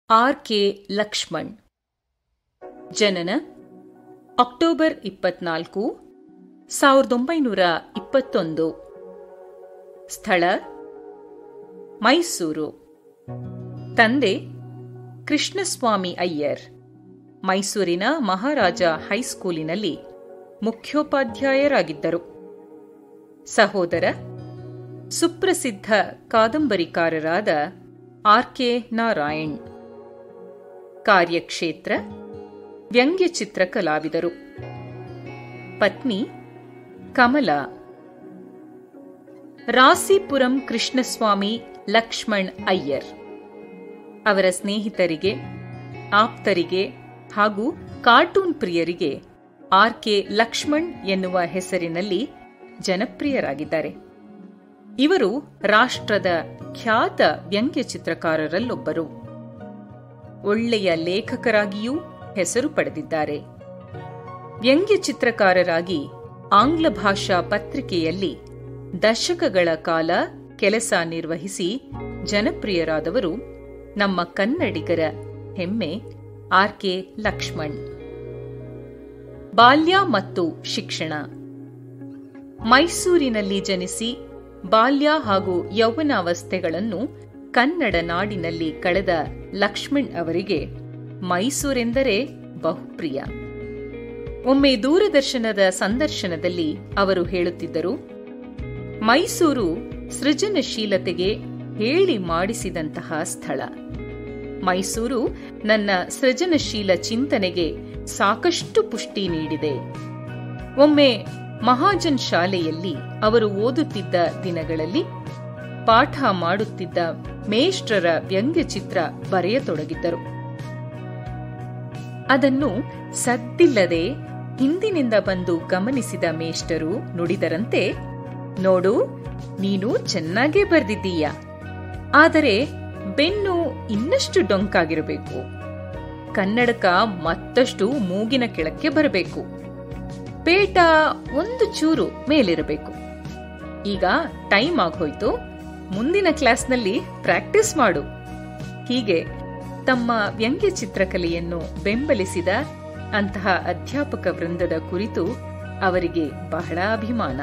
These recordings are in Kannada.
ಆರ್ ಕೆ ಲಕ್ಷ್ಮಣ್ ಜನನ ಅಕ್ಟೋಬರ್ ಇಪ್ಪತ್ನಾಲ್ಕು ಸಾವಿರದ ಒಂಬೈನೂರ ಇಪ್ಪತ್ತೊಂದು ಸ್ಥಳ ಮೈಸೂರು ತಂದೆ ಕೃಷ್ಣಸ್ವಾಮಿ ಅಯ್ಯರ್ ಮೈಸೂರಿನ ಮಹಾರಾಜ ಹೈಸ್ಕೂಲಿನಲ್ಲಿ ಮುಖ್ಯೋಪಾಧ್ಯಾಯರಾಗಿದ್ದರು ಸಹೋದರ ಸುಪ್ರಸಿದ್ಧ ಕಾದಂಬರಿಕಾರರಾದ ಆರ್ ಕೆ ನಾರಾಯಣ್ ಕಾರ್ಯಕ್ಷೇತ್ರ ವ್ಯಂಗ್ಯಚಿತ್ರ ಕಲಾವಿದರು ಪತ್ನಿ ಕಮಲಾ ರಾಸಿಪುರಂ ಕೃಷ್ಣಸ್ವಾಮಿ ಲಕ್ಷ್ಮಣ್ ಅಯ್ಯರ್ ಅವರ ಸ್ನೇಹಿತರಿಗೆ ಆಪ್ತರಿಗೆ ಹಾಗೂ ಕಾರ್ಟೂನ್ ಪ್ರಿಯರಿಗೆ ಆರ್ ಕೆ ಲಕ್ಷ್ಮಣ್ ಎನ್ನುವ ಹೆಸರಿನಲ್ಲಿ ಜನಪ್ರಿಯರಾಗಿದ್ದಾರೆ ಇವರು ರಾಷ್ಟ್ರದ ಖ್ಯಾತ ವ್ಯಂಗ್ಯಚಿತ್ರಕಾರರಲ್ಲೊಬ್ಬರು ಒಳ್ಳೆಯ ಲೇಖಕರಾಗಿಯೂ ಹೆಸರು ಪಡೆದಿದ್ದಾರೆ ವ್ಯಂಗ್ಯಚಿತ್ರಕಾರರಾಗಿ ಆಂಗ್ಲ ಭಾಷಾ ಪತ್ರಿಕೆಯಲ್ಲಿ ದಶಕಗಳ ಕಾಲ ಕೆಲಸ ನಿರ್ವಹಿಸಿ ಜನಪ್ರಿಯರಾದವರು ನಮ್ಮ ಕನ್ನಡಿಗರ ಹೆಮ್ಮೆ ಆರ್ ಕೆ ಲಕ್ಷ್ಮಣ್ ಬಾಲ್ಯ ಮತ್ತು ಶಿಕ್ಷಣ ಮೈಸೂರಿನಲ್ಲಿ ಜನಿಸಿ ಬಾಲ್ಯ ಹಾಗೂ ಯೌವನಾವಸ್ಥೆಗಳನ್ನು ಕನ್ನಡ ನಾಡಿನಲ್ಲಿ ಕಳೆದ ಲಕ್ಷ್ಮಣ್ ಅವರಿಗೆ ಮೈಸೂರೆಂದರೆ ಬಹುಪ್ರಿಯ ಒಮ್ಮೆ ದೂರದರ್ಶನದ ಸಂದರ್ಶನದಲ್ಲಿ ಅವರು ಹೇಳುತ್ತಿದ್ದರು ಮೈಸೂರು ಸೃಜನಶೀಲತೆಗೆ ಹೇಳಿ ಮಾಡಿಸಿದಂತಹ ಸ್ಥಳ ಮೈಸೂರು ನನ್ನ ಸೃಜನಶೀಲ ಚಿಂತನೆಗೆ ಸಾಕಷ್ಟು ಪುಷ್ಟಿ ನೀಡಿದೆ ಒಮ್ಮೆ ಮಹಾಜನ್ ಶಾಲೆಯಲ್ಲಿ ಅವರು ಓದುತ್ತಿದ್ದ ದಿನಗಳಲ್ಲಿ ಪಾಠ ಮಾಡುತ್ತಿದ್ದ ಮೇಷ್ಟ್ರರ ವ್ಯಂಗ್ಯಚಿತ್ರ ಬರೆಯತೊಡಗಿದ್ದರು ಅದನ್ನು ಸದ್ದಿಲ್ಲದೆ ಹಿಂದಿನಿಂದ ಬಂದು ಗಮನಿಸಿದ ಮೇಷ್ಟರು ನುಡಿದರಂತೆ ನೋಡು ನೀನು ಚೆನ್ನಾಗೇ ಬರೆದಿದ್ದೀಯ ಆದರೆ ಬೆನ್ನು ಇನ್ನಷ್ಟು ಡೊಂಕಾಗಿರಬೇಕು ಕನ್ನಡಕ ಮತ್ತಷ್ಟು ಮೂಗಿನ ಕೆಳಕ್ಕೆ ಬರಬೇಕು ಪೇಟ ಒಂದು ಚೂರು ಮೇಲಿರಬೇಕು ಈಗ ಟೈಮ್ ಆಗೋಯ್ತು ಮುಂದಿನ ಕ್ಲಾಸ್ನಲ್ಲಿ ಪ್ರಾಕ್ಟೀಸ್ ಮಾಡು ಹೀಗೆ ತಮ್ಮ ವ್ಯಂಗ್ಯ ಚಿತ್ರಕಲೆಯನ್ನು ಬೆಂಬಲಿಸಿದ ಅಂತಹ ಅಧ್ಯಾಪಕ ವೃಂದದ ಕುರಿತು ಅವರಿಗೆ ಬಹಳ ಅಭಿಮಾನ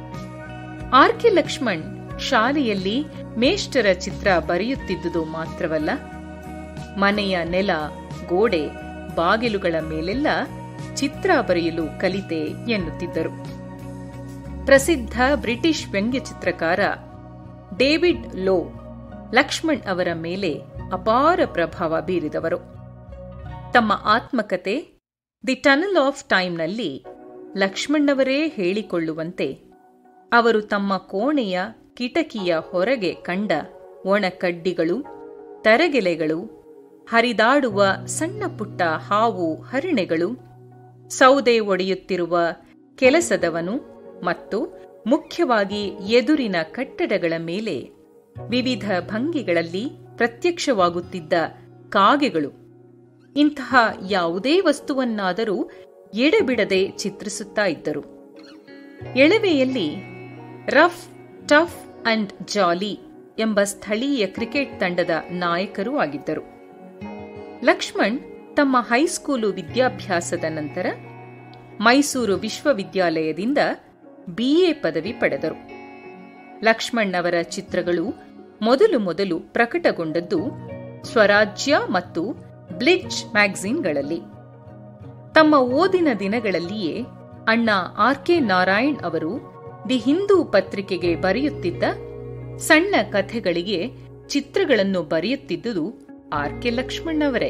ಆರ್ ಕೆ ಲಕ್ಷ್ಮಣ್ ಶಾಲೆಯಲ್ಲಿ ಮೇಷ್ಟರ ಚಿತ್ರ ಬರೆಯುತ್ತಿದ್ದುದು ಮಾತ್ರವಲ್ಲ ಮನೆಯ ನೆಲ ಗೋಡೆ ಬಾಗಿಲುಗಳ ಮೇಲೆಲ್ಲ ಚಿತ್ರ ಬರೆಯಲು ಕಲಿತೆ ಎನ್ನುತ್ತಿದ್ದರು ಪ್ರಸಿದ್ಧ ಬ್ರಿಟಿಷ್ ವ್ಯಂಗ್ಯಚಿತ್ರಕಾರ ಡೇವಿಡ್ ಲೋ ಲಕ್ಷ್ಮಣ್ ಅವರ ಮೇಲೆ ಅಪಾರ ಪ್ರಭಾವ ಬೀರಿದವರು ತಮ್ಮ ಆತ್ಮಕತೆ ದಿ ಟನಲ್ ಆಫ್ ಟೈಮ್ನಲ್ಲಿ ಲಕ್ಷ್ಮಣ್ಣವರೇ ಹೇಳಿಕೊಳ್ಳುವಂತೆ ಅವರು ತಮ್ಮ ಕೋಣೆಯ ಕಿಟಕಿಯ ಹೊರಗೆ ಕಂಡ ಒಣಕಡ್ಡಿಗಳು ತರಗೆಲೆಗಳು ಹರಿದಾಡುವ ಸಣ್ಣ ಪುಟ್ಟ ಹಾವು ಹರಿಣೆಗಳು ಸೌದೆ ಒಡೆಯುತ್ತಿರುವ ಕೆಲಸದವನು ಮತ್ತು ಮುಖ್ಯವಾಗಿ ಎದುರಿನ ಕಟ್ಟಡಗಳ ಮೇಲೆ ವಿವಿಧ ಭಂಗಿಗಳಲ್ಲಿ ಪ್ರತ್ಯಕ್ಷವಾಗುತ್ತಿದ್ದ ಕಾಗೆಗಳು ಇಂತಹ ಯಾವುದೇ ವಸ್ತುವನ್ನಾದರೂ ಎಡೆಬಿಡದೆ ಚಿತ್ರಿಸುತ್ತಾ ಇದ್ದರು ಎಳವೆಯಲ್ಲಿ ರಫ್ ಟಫ್ ಅಂಡ್ ಜಾಲಿ ಎಂಬ ಸ್ಥಳೀಯ ಕ್ರಿಕೆಟ್ ತಂಡದ ನಾಯಕರೂ ಆಗಿದ್ದರು ಲಕ್ಷ್ಮಣ್ ತಮ್ಮ ಹೈಸ್ಕೂಲು ವಿದ್ಯಾಭ್ಯಾಸದ ನಂತರ ಮೈಸೂರು ವಿಶ್ವವಿದ್ಯಾಲಯದಿಂದ ಬಿಎ ಪದವಿ ಪಡೆದರು ಲಕ್ಷ್ಮಣ್ ಅವರ ಚಿತ್ರಗಳು ಮೊದಲು ಮೊದಲು ಪ್ರಕಟಗೊಂಡದ್ದು ಸ್ವರಾಜ್ಯ ಮತ್ತು ಬ್ಲಿಚ್ ಮ್ಯಾಗಝಿನ್ಗಳಲ್ಲಿ ತಮ್ಮ ಓದಿನ ದಿನಗಳಲ್ಲಿಯೇ ಅಣ್ಣ ಆರ್ ಕೆ ನಾರಾಯಣ್ ಅವರು ದಿ ಹಿಂದೂ ಪತ್ರಿಕೆಗೆ ಬರೆಯುತ್ತಿದ್ದ ಸಣ್ಣ ಕಥೆಗಳಿಗೆ ಚಿತ್ರಗಳನ್ನು ಬರೆಯುತ್ತಿದ್ದುದು ಆರ್ ಕೆ ಲಕ್ಷ್ಮಣ್ ಅವರೇ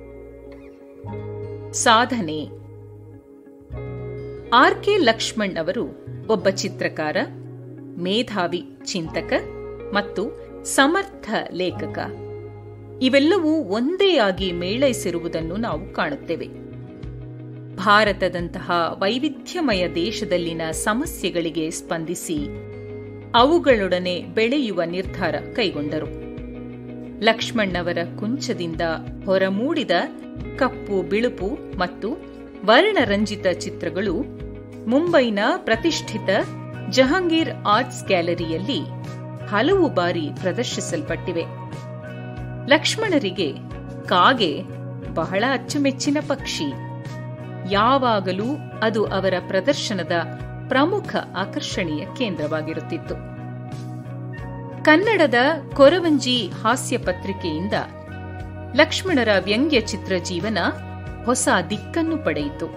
ಸಾಧನೆ ಆರ್ ಕೆ ಲಕ್ಷ್ಮಣ್ ಅವರು ಒಬ್ಬ ಚಿತ್ರಕಾರ ಮೇಧಾವಿ ಚಿಂತಕ ಮತ್ತು ಸಮರ್ಥ ಲೇಖಕ ಇವೆಲ್ಲವೂ ಒಂದೇ ಆಗಿ ಮೇಳೈಸಿರುವುದನ್ನು ನಾವು ಕಾಣುತ್ತೇವೆ ಭಾರತದಂತಹ ವೈವಿಧ್ಯಮಯ ದೇಶದಲ್ಲಿನ ಸಮಸ್ಯೆಗಳಿಗೆ ಸ್ಪಂದಿಸಿ ಅವುಗಳೊಡನೆ ಬೆಳೆಯುವ ನಿರ್ಧಾರ ಕೈಗೊಂಡರು ಲಕ್ಷ್ಮಣ್ಣವರ ಕುಂಚದಿಂದ ಹೊರಮೂಡಿದ ಕಪ್ಪು ಬಿಳುಪು ಮತ್ತು ವರ್ಣರಂಜಿತ ಚಿತ್ರಗಳು ಮುಂಬೈನ ಪ್ರತಿಷ್ಠಿತ ಜಹಾಂಗೀರ್ ಆರ್ಟ್ಸ್ ಗ್ಯಾಲರಿಯಲ್ಲಿ ಹಲವು ಬಾರಿ ಪ್ರದರ್ಶಿಸಲ್ಪಟ್ಟಿವೆ ಲಕ್ಷ್ಮಣರಿಗೆ ಕಾಗೆ ಬಹಳ ಅಚ್ಚುಮೆಚ್ಚಿನ ಪಕ್ಷಿ ಯಾವಾಗಲೂ ಅದು ಅವರ ಪ್ರದರ್ಶನದ ಪ್ರಮುಖ ಆಕರ್ಷಣೀಯ ಕೇಂದ್ರವಾಗಿರುತ್ತಿತ್ತು ಕನ್ನಡದ ಕೊರವಂಜಿ ಹಾಸ್ಯ ಪತ್ರಿಕೆಯಿಂದ ಲಕ್ಷ್ಮಣರ ವ್ಯಂಗ್ಯ ಚಿತ್ರ ಜೀವನ ಹೊಸ ದಿಕ್ಕನ್ನು ಪಡೆಯಿತು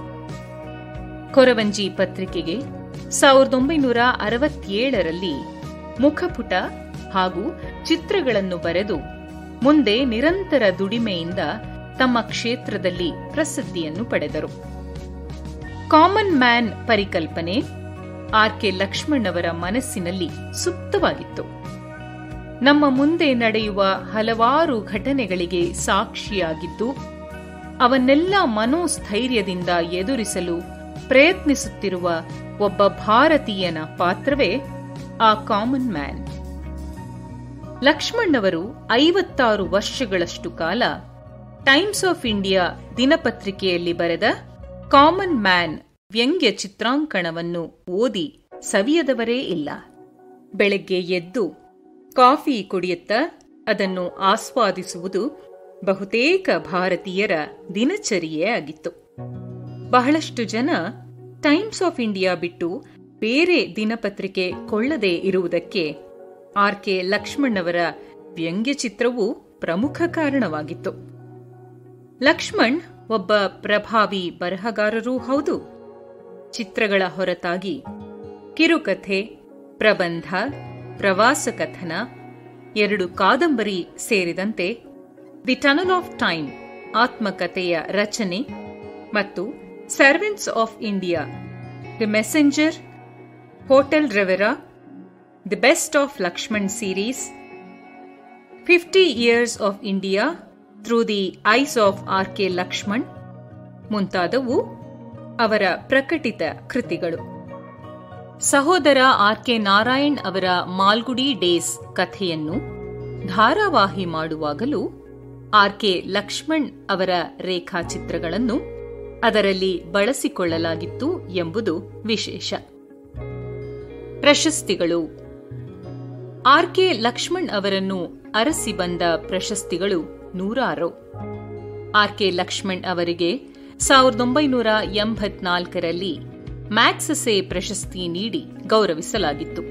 ಕೊರವಂಜಿ ಪತ್ರಿಕೆಗೆ ಸಾವಿರದ ಒಂಬೈನೂರ ಅರವತ್ತೇಳರಲ್ಲಿ ಮುಖಪುಟ ಹಾಗೂ ಚಿತ್ರಗಳನ್ನು ಬರೆದು ಮುಂದೆ ನಿರಂತರ ದುಡಿಮೆಯಿಂದ ತಮ್ಮ ಕ್ಷೇತ್ರದಲ್ಲಿ ಪ್ರಸಿದ್ಧಿಯನ್ನು ಪಡೆದರು ಕಾಮನ್ ಮ್ಯಾನ್ ಪರಿಕಲ್ಪನೆ ಆರ್ ಕೆ ಲಕ್ಷ್ಮಣ್ ಅವರ ಮನಸ್ಸಿನಲ್ಲಿ ಸುಪ್ತವಾಗಿತ್ತು ನಮ್ಮ ಮುಂದೆ ನಡೆಯುವ ಹಲವಾರು ಘಟನೆಗಳಿಗೆ ಸಾಕ್ಷಿಯಾಗಿದ್ದು ಅವನ್ನೆಲ್ಲ ಮನೋಸ್ಥೈರ್ಯದಿಂದ ಎದುರಿಸಲು ಪ್ರಯತ್ನಿಸುತ್ತಿರುವ ಒಬ್ಬ ಭಾರತೀಯನ ಪಾತ್ರವೇ ಆ ಕಾಮನ್ ಮ್ಯಾನ್ ಲಕ್ಷ್ಮಣ್ ಅವರು ಐವತ್ತಾರು ವರ್ಷಗಳಷ್ಟು ಕಾಲ ಟೈಮ್ಸ್ ಆಫ್ ಇಂಡಿಯಾ ದಿನಪತ್ರಿಕೆಯಲ್ಲಿ ಬರೆದ ಕಾಮನ್ ಮ್ಯಾನ್ ವ್ಯಂಗ್ಯ ಚಿತ್ರಾಂಕಣವನ್ನು ಓದಿ ಸವಿಯದವರೇ ಇಲ್ಲ ಬೆಳಗ್ಗೆ ಎದ್ದು ಕಾಫಿ ಕುಡಿಯುತ್ತಾ ಅದನ್ನು ಆಸ್ವಾದಿಸುವುದು ಬಹುತೇಕ ಭಾರತೀಯರ ದಿನಚರಿಯೇ ಆಗಿತ್ತು ಬಹಳಷ್ಟು ಜನ ಟೈಮ್ಸ್ ಆಫ್ ಇಂಡಿಯಾ ಬಿಟ್ಟು ಬೇರೆ ದಿನಪತ್ರಿಕೆ ಕೊಳ್ಳದೇ ಇರುವುದಕ್ಕೆ ಆರ್ ಕೆ ಲಕ್ಷ್ಮಣ್ ಅವರ ವ್ಯಂಗ್ಯಚಿತ್ರವು ಪ್ರಮುಖ ಕಾರಣವಾಗಿತ್ತು ಲಕ್ಷ್ಮಣ್ ಒಬ್ಬ ಪ್ರಭಾವಿ ಬರಹಗಾರರೂ ಹೌದು ಚಿತ್ರಗಳ ಹೊರತಾಗಿ ಕಿರುಕಥೆ ಪ್ರಬಂಧ ಪ್ರವಾಸ ಕಥನ ಎರಡು ಕಾದಂಬರಿ ಸೇರಿದಂತೆ ದಿ ಟನಲ್ ಆಫ್ ಟೈಮ್ ಆತ್ಮಕಥೆಯ ರಚನೆ ಮತ್ತು servants of India the messenger hotel Riviera the best of Laxman series fifty years of India through the eyes of R K Laxman ಮುಂತಾದವು ಅವರ ಪ್ರಕಟಿತ ಕೃತಿಗಳು ಸಹೋದರ ಆರ್ ಕೆ ನಾರಾಯಣ್ ಅವರ ಮಾಲ್ಗುಡಿ ಡೇಸ್ ಕಥೆಯನ್ನು ಧಾರಾವಾಹಿ ಮಾಡುವಾಗಲೂ ಆರ್ ಕೆ ಲಕ್ಷ್ಮಣ್ ಅವರ ರೇಖಾಚಿತ್ರಗಳನ್ನು ಅದರಲ್ಲಿ ಬಳಸಿಕೊಳ್ಳಲಾಗಿತ್ತು ಎಂಬುದು ವಿಶೇಷ ಪ್ರಶಸ್ತಿಗಳು ಆರ್ ಕೆ ಲಕ್ಷ್ಮಣ್ ಅವರನ್ನು ಅರಸಿ ಬಂದ ಪ್ರಶಸ್ತಿಗಳು ನೂರಾರು ಆರ್ ಕೆ ಲಕ್ಷ್ಮಣ್ ಅವರಿಗೆ ಸಾವಿರದ ಒಂಬೈನೂರ ಎಂಬತ್ನಾಲ್ಕರಲ್ಲಿ ಮ್ಯಾಕ್ಸಸೆ ಪ್ರಶಸ್ತಿ ನೀಡಿ ಗೌರವಿಸಲಾಗಿತ್ತು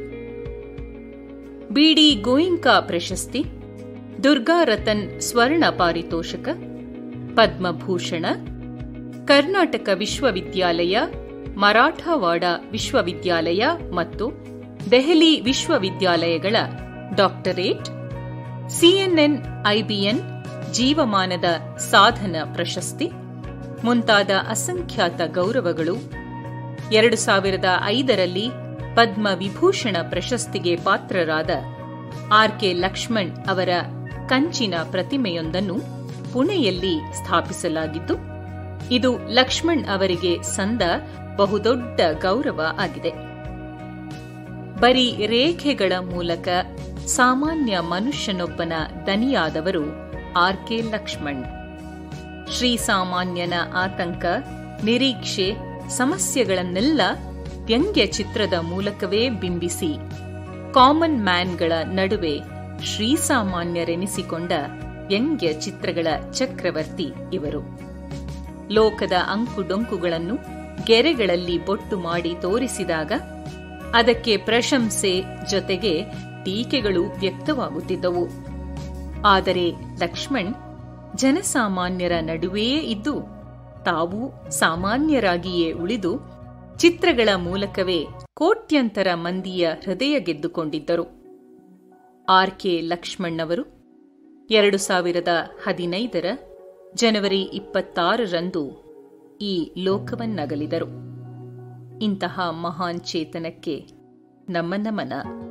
ಬಿಡಿ ಗೋಯಿಂಕಾ ಪ್ರಶಸ್ತಿ ದುರ್ಗಾ ರತನ್ ಸ್ವರ್ಣ ಪಾರಿತೋಷಕ ಪದ್ಮಭೂಷಣ ಕರ್ನಾಟಕ ವಿಶ್ವವಿದ್ಯಾಲಯ ಮರಾಠವಾಡ ವಿಶ್ವವಿದ್ಯಾಲಯ ಮತ್ತು ದೆಹಲಿ ವಿಶ್ವವಿದ್ಯಾಲಯಗಳ ಡಾಕ್ಟರೇಟ್ ಸಿಎನ್ಎನ್ ಐಬಿಎನ್ ಜೀವಮಾನದ ಸಾಧನ ಪ್ರಶಸ್ತಿ ಮುಂತಾದ ಅಸಂಖ್ಯಾತ ಗೌರವಗಳು ಎರಡು ಸಾವಿರದ ಐದರಲ್ಲಿ ಪದ್ಮ ವಿಭೂಷಣ ಪ್ರಶಸ್ತಿಗೆ ಪಾತ್ರರಾದ ಆರ್ ಕೆ ಲಕ್ಷ್ಮಣ್ ಅವರ ಕಂಚಿನ ಪ್ರತಿಮೆಯೊಂದನ್ನು ಪುಣೆಯಲ್ಲಿ ಸ್ಥಾಪಿಸಲಾಗಿದ್ದು ಇದು ಲಕ್ಷ್ಮಣ್ ಅವರಿಗೆ ಸಂದ ಬಹುದೊಡ್ಡ ಗೌರವ ಆಗಿದೆ ಬರೀ ರೇಖೆಗಳ ಮೂಲಕ ಸಾಮಾನ್ಯ ಮನುಷ್ಯನೊಬ್ಬನ ದನಿಯಾದವರು ಆರ್ ಕೆ ಲಕ್ಷ್ಮಣ್ ಶ್ರೀಸಾಮಾನ್ಯನ ಆತಂಕ ನಿರೀಕ್ಷೆ ಸಮಸ್ಯೆಗಳನ್ನೆಲ್ಲ ವ್ಯಂಗ್ಯ ಚಿತ್ರದ ಮೂಲಕವೇ ಬಿಂಬಿಸಿ ಕಾಮನ್ ಮ್ಯಾನ್ಗಳ ನಡುವೆ ಶ್ರೀಸಾಮಾನ್ಯರೆನಿಸಿಕೊಂಡ ವ್ಯಂಗ್ಯ ಚಿತ್ರಗಳ ಚಕ್ರವರ್ತಿ ಇವರು ಲೋಕದ ಅಂಕುಡೊಂಕುಗಳನ್ನು ಗೆರೆಗಳಲ್ಲಿ ಬೊಟ್ಟು ಮಾಡಿ ತೋರಿಸಿದಾಗ ಅದಕ್ಕೆ ಪ್ರಶಂಸೆ ಜೊತೆಗೆ ಟೀಕೆಗಳು ವ್ಯಕ್ತವಾಗುತ್ತಿದ್ದವು ಆದರೆ ಲಕ್ಷ್ಮಣ್ ಜನಸಾಮಾನ್ಯರ ನಡುವೆಯೇ ಇದ್ದು ತಾವು ಸಾಮಾನ್ಯರಾಗಿಯೇ ಉಳಿದು ಚಿತ್ರಗಳ ಮೂಲಕವೇ ಕೋಟ್ಯಂತರ ಮಂದಿಯ ಹೃದಯ ಗೆದ್ದುಕೊಂಡಿದ್ದರು ಆರ್ ಕೆ ಲಕ್ಷ್ಮಣ್ ಅವರು ಎರಡು ಸಾವಿರದ ಹದಿನೈದರ ಜನವರಿ ಇಪ್ಪತ್ತಾರರಂದು ಈ ಲೋಕವನ್ನಗಲಿದರು ಇಂತಹ ಮಹಾನ್ ಚೇತನಕ್ಕೆ ನಮ್ಮ ನಮನ